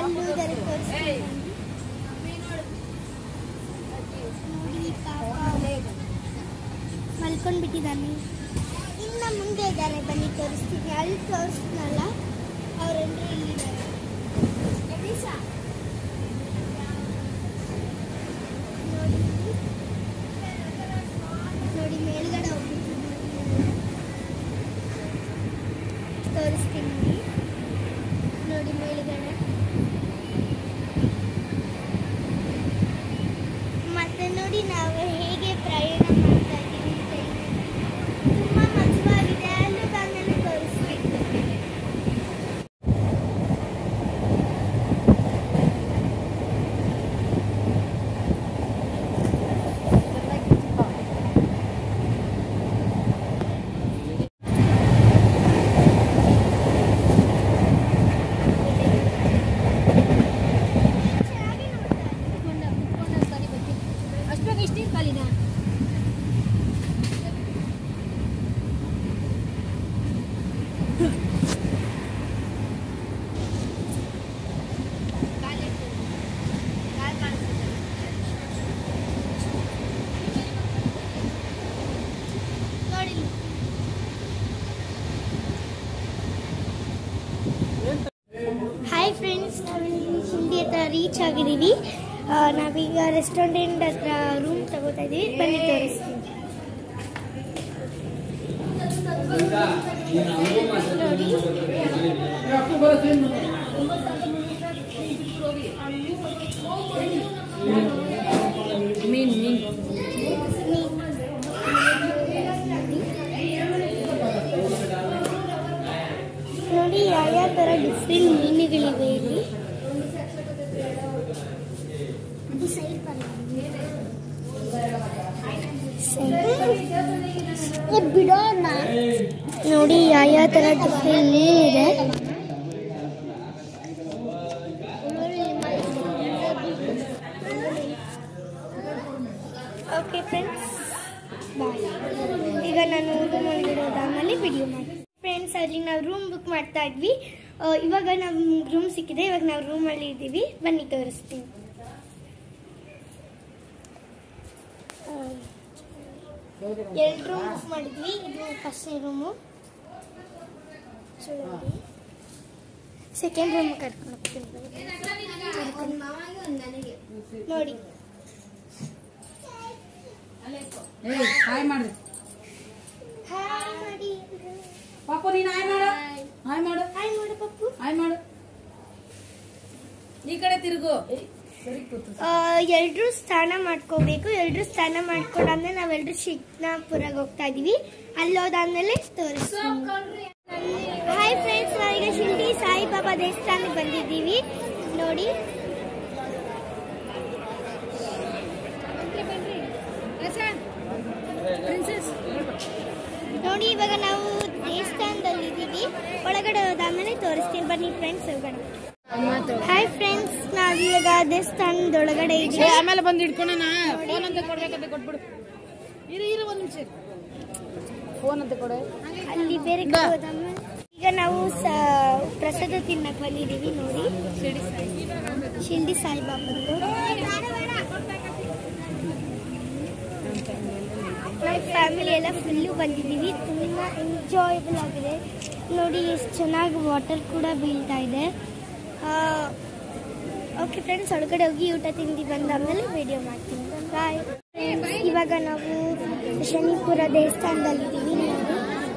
ಎಲ್ಲಿದ್ದಾರೆ ತೋರಿಸ್ತೀನಿ ನೋಡಿ ಪಾಪ ಮಲ್ಕೊಂಡ್ಬಿಟ್ಟಿದ್ದಾನೆ ಇನ್ನು ಮುಂದೆ ಇದ್ದಾರೆ ಬನ್ನಿ ತೋರಿಸ್ತೀನಿ ಅಲ್ಲಿ ತೋರಿಸ್ನಲ್ಲ ಅವರೆಲ್ಲರೂ ಇಲ್ಲಿದ್ದಾರೆ ನೋಡಿ ನೋಡಿ ಮೇಲ್ಗಡೆ ಹೋಗ್ಬಿಟ್ಟಿದ್ದೀನಿ ತೋರಿಸ್ತೀನಿ ನೋಡಿ. ನೋಡಿ ಮೇಲ್ಗಡೆ ಮತ್ತೆ ನೋಡಿ ನಾವು ಹೇಗೆ ಪ್ರಯಾಣ ಮಾಡ್ತಾ ಇದ್ದೀವಿ ಅಂತ ಹೇಳಿ. ತುಂಬಾ ಮಜವಾಗಿದೆ ಅಲ್ಲೂ ಬಂದನ್ನು ತೋರಿಸ್ಬೇಕು ಅಷ್ಟು ಬೇಗ ಇಷ್ಟು ನೀರು ಖಾಲಿನಾ ನೋಡಿ ಹಾಯ್ ಫ್ರೆಂಡ್ಸ್ ನಾವಿಲ್ಲಿ ಶಿಂಡಿ ಹತ್ರ ರೀಚ್ ಆಗಿದ್ದೀವಿ ಆ, ನಾವೀಗ ರೆಸ್ಟೋರೆಂಟ್ ಹತ್ರ ರೂಮ್ ತಗೋತಾ ಇದ್ದೀವಿ ಬನ್ನಿ ತೋರಿಸ್ತೀನಿ ನೋಡಿ ಮೀನು ಮೀನು ನೋಡಿ ಯಾವ್ಯಾವ ಥರ ಡಿಫ್ರೆಂಟ್ ಮೀನುಗಳಿವೆ ಇಲ್ಲಿ ಬಿಡೋಣ ನೋಡಿ ಯಾವ್ಯಾವ ಥರ ಡಿಫ್ರೆಂಟ್ ಮೀನಿದೆ ಓಕೆ ಫ್ರೆಂಡ್ಸ್ ಬಾಯ್ ಈಗ ನಾನು ರೂಮ್ ಒಳಗಿಡೋದಾದ್ಮೇಲೆ ವಿಡಿಯೋ ಮಾಡಿ ಫ್ರೆಂಡ್ಸ್ ಅಲ್ಲಿ ನಾವು ರೂಮ್ ಬುಕ್ ಮಾಡ್ತಾ ಇದ್ವಿ ಆ, ಇವಾಗ ನಾವು ರೂಮ್ ಸಿಕ್ಕಿದೆ ಇವಾಗ ನಾವು ರೂಮಲ್ಲಿ ಇದ್ದೀವಿ ಬನ್ನಿ ತೋರಿಸ್ತೀನಿ ಎರಡು ರೂಮ್ ಬುಕ್ ಮಾಡಿದ್ವಿ ಇದು ಫಸ್ಟ್ನೇ ರೂಮು ಸೆಕೆಂಡ್ ರೂಮ್ ಕರ್ಕೊಂಡು ಹೋಗ್ತೀನಿ ನೋಡಿ ಏಯ್ ಹಾಯ್ ಮಾಡ್ರಿ ಹಾಯ್ ಮಾಡಿ ಪಾಪು ನೀನು ಹಾಯ್ ಮಾಡು ಹಾಯ್ ಮಾಡು ಹಾಯ್ ಮಾಡು ಪಪ್ಪು ಹಾಯ್ ಮಾಡು ಈ ಕಡೆ ತಿರುಗು ಸರಿ ಕೂತು ಎಲ್ಲರೂ ಸ್ನಾನ ಮಾಡ್ಕೋಬೇಕು ಎಲ್ಲರೂ ಸ್ನಾನ ಮಾಡ್ಕೊಂಡಾದ್ಮೇಲೆ ನಾವೆಲ್ಲರೂ ಶಿಗ್ನಾಪುರಾಗ ಹೋಗ್ತಾ ಇದೀವಿ ಅಲ್ಲಿ ಹೋದಾದ್ಮೇಲೆ ತೋರಿಸ್ತೀನಿ ಹಾಯ್ ಫ್ರೆಂಡ್ಸ್ ನಾವೀಗ ಶಿರ್ಡಿ ಸಾಯಿಬಾಬಾ ದೇವಸ್ಥಾನಕ್ಕೆ ಬಂದಿದ್ದೀವಿ ನೋಡಿ ಪ್ರಿನ್ಸೆಸ್ ನೋಡಿ ಇವಾಗ ನಾವು ದೇವಸ್ಥಾನದಲ್ಲಿ ಇದ್ದೀವಿ ಒಳಗಡೆ ಹೋದಾದ್ಮೇಲೆ ತೋರಿಸ್ತೀನಿ ಬನ್ನಿ ಫ್ರೆಂಡ್ಸ್ ಹೋಗೋಣ ಹಾಯ್ ಫ್ರೆಂಡ್ಸ್ ನಾವೀಗ ದೇವಸ್ಥಾನದೊಳಗಡೆ ಇದ್ದೀವಿ ಆಮೇಲೆ ಬಂದು ಹಿಡ್ಕೊಳೋಣ ಫೋನ್ ಅಂತ ಕೊಡ್ಬೇಕಂತ ಕೊಟ್ಬಿಡು ಇರು ಇರು ಒಂದು ನಿಮಿಷ ಫೋನ್ ಅಂತ ಕೊಡೆ ಅಲ್ಲಿ ಬೇರೆ ಕಡೆ ಹೋದಾದ್ಮೇಲೆ ಈಗ ನಾವು ಸ- ಪ್ರಸಾದ ತಿನ್ನಕ್ ಬಂದಿದ್ದೀವಿ ನೋಡಿ ಶಿರ್ಡಿ ಸಾಯಿಬಾಬಂದು ನಮ್ಮ ಫ್ಯಾಮಿಲಿ ಎಲ್ಲ ಫುಲ್ಲು ಬಂದಿದ್ದೀವಿ ತುಂಬ ಎಂಜಾಯಬಲ್ ಆಗಿದೆ ನೋಡಿ ಎಷ್ಟು ಚೆನ್ನಾಗಿ ವಾಟರ್ ಕೂಡ ಬೀಳ್ತಾ ಇದೆ ಓಕೆ ಫ್ರೆಂಡ್ಸ್ ಒಳಗಡೆ ಹೋಗಿ ಊಟ ತಿಂದು ಬಂದಾದ್ಮೇಲೆ ವಿಡಿಯೋ ಮಾಡ್ತೀನಿ ಬಾಯ್ ಇವಾಗ ನಾವು ಶನಿಪುರ ದೇವಸ್ಥಾನದಲ್ಲಿದ್ದೀವಿ ನೋಡಿ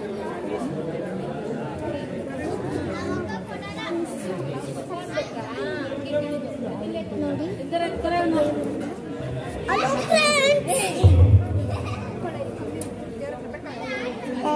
ನೋಡಿ Hello, friends. ಆ,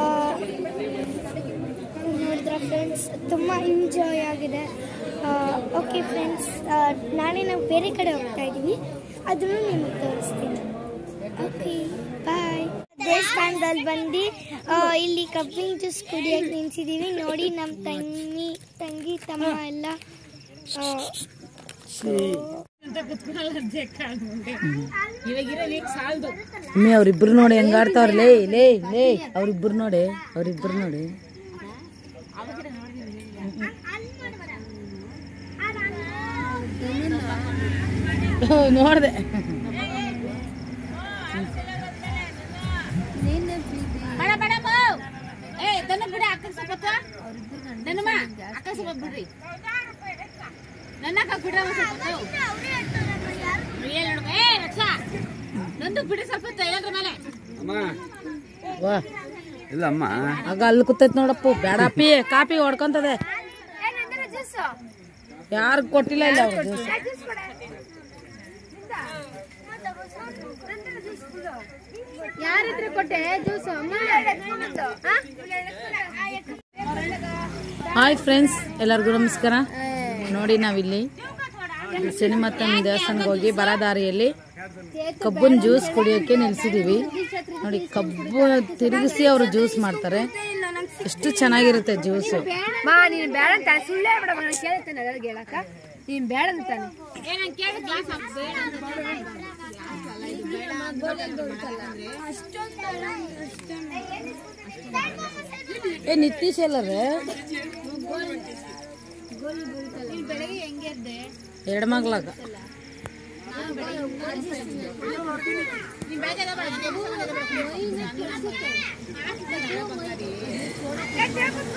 ನೋಡಿದ್ರ ಫ್ರೆಂಡ್ಸ್ ತುಂಬ ಎಂಜಾಯ್ ಆಗಿದೆ ಓಕೆ ಫ್ರೆಂಡ್ಸ್ ನಾಳೆ ನಾವು ಬೇರೆ ಕಡೆ ಹೋಗ್ತಾ ಇದ್ದೀವಿ ಅದನ್ನು ನಿಮಗೆ ತೋರಿಸ್ತೀನಿ ಓಕೆ ಬಾಯ್ ದೇವಸ್ಥಾನದಲ್ಲಿ ಬಂದು ಆ, ಇಲ್ಲಿ ಕಬ್ಬಿನ ಜ್ಯೂಸ್ ಕುಡಿಯೋಕೆ ನಿಲ್ಸಿದ್ದೀವಿ ನೋಡಿ ನಮ್ಮ ತಂಗಿ ತಂಗಿ ತಮ್ಮ ಎಲ್ಲ ಆ, ಇವಾಗಿರೋ ವೀಕ್ ಸಾಲದು ಅಮ್ಮಿ ಅವ್ರಿಬ್ರು ನೋಡಿ ಹೆಂಗಾಡ್ತಾವ್ರ ಲೇ ಲೇ ಲೇ ಅವ್ರಿಬ್ರು ನೋಡಿ ಅವ್ರಿಬ್ರು ನೋಡಿ ನೋಡ್ದೆ ಬೇಡ ಬೇಡ ಮಾವ್. ಏ ದನ ಬಿಡಿ ಅಕ್ಕಗೆ ಸ್ವಲ್ಪ ಹೊತ್ತು. ದನಮ್ಮ ಅಕ್ಕ ಸ್ವಲ್ಪ ಬಿಡ್ರಿ ನನ್ನ ಅಕ್ಕ ಬಿಡ್ರ ಒಂದ್ ಸ್ವಲ್ಪ ಹೊತ್ತು. ಏನ್ ನೋಡ್ಕೊ? ಏ ರಕ್ಷಾ ನಂದು ಬಿಡಿ ಸ್ವಲ್ಪ ಹೊತ್ತು ಎಲ್ಲದ್ರ ಮೇಲೆ ವಾ ಇಲ್ಲ ಅಮ್ಮ ಆಗ ಅಲ್ಲಿ ಕೂತೈತ್ ನೋಡಪ್ಪು ಬೇಡಪ್ಪಿ ಕಾಪಿ ಹೊಡ್ಕೊಂತದೆ ಯಾರು ಕೊಟ್ಟಿಲ್ಲ ಇಲ್ಲ ಅವ್ರು ಜ್ಯೂಸ್ ಯಾರಿದ್ರೆ ಕೊಟ್ಟೆ ಜ್ಯೂಸ್ ಹಾಯ್ ಫ್ರೆಂಡ್ಸ್ ಎಲ್ಲರಿಗೂ ನಮಸ್ಕಾರ ನೋಡಿ ನಾವಿಲ್ಲಿ ಶನಿಮತ್ತನ ದೇವಸ್ಥಾನಕ್ಕೆ ಹೋಗಿ ಬರ ದಾರಿಯಲ್ಲಿ ಕಬ್ಬನ್ ಜ್ಯೂಸ್ ಕುಡಿಯೋಕೆ ನಿಲ್ಸಿದೀವಿ ನೋಡಿ ಕಬ್ಬು ತಿರುಗಿಸಿ ಅವರು ಜ್ಯೂಸ್ ಮಾಡ್ತಾರೆ ಎಷ್ಟು ಚೆನ್ನಾಗಿರುತ್ತೆ ಜ್ಯೂಸು ಮಾ ನೀನ್ ಬೇಡ ಅಂತ ಸುಳ್ಳು ಹೇಳ್ಬೇಡ ನಾನು ಕೇಳ್ತೇನೆ ಎಲ್ಲರಿಗೆ ಹೇಳಕ್ಕ ನೀನ್ ಬೇಡ ಅಂತಾನೆ ಏ ನಂಗೆ ಕೇಳಿ ಗ್ಲಾಸ್ ಏ ನಿತೀಶ್ ಎಲ್ಲರೇ ಬೆಳಗ್ಗೆ ಹೆಂಗೆ ಇದ್ದೆ ಎಡಮಗ್ಲಾಗ ನೀನ್ ಬೆಳಗ್ಗೆ ಎದ್ದು ಬಾ, ಎದ್ದು ಬಾ, ಎದ್ದು ಬಾ.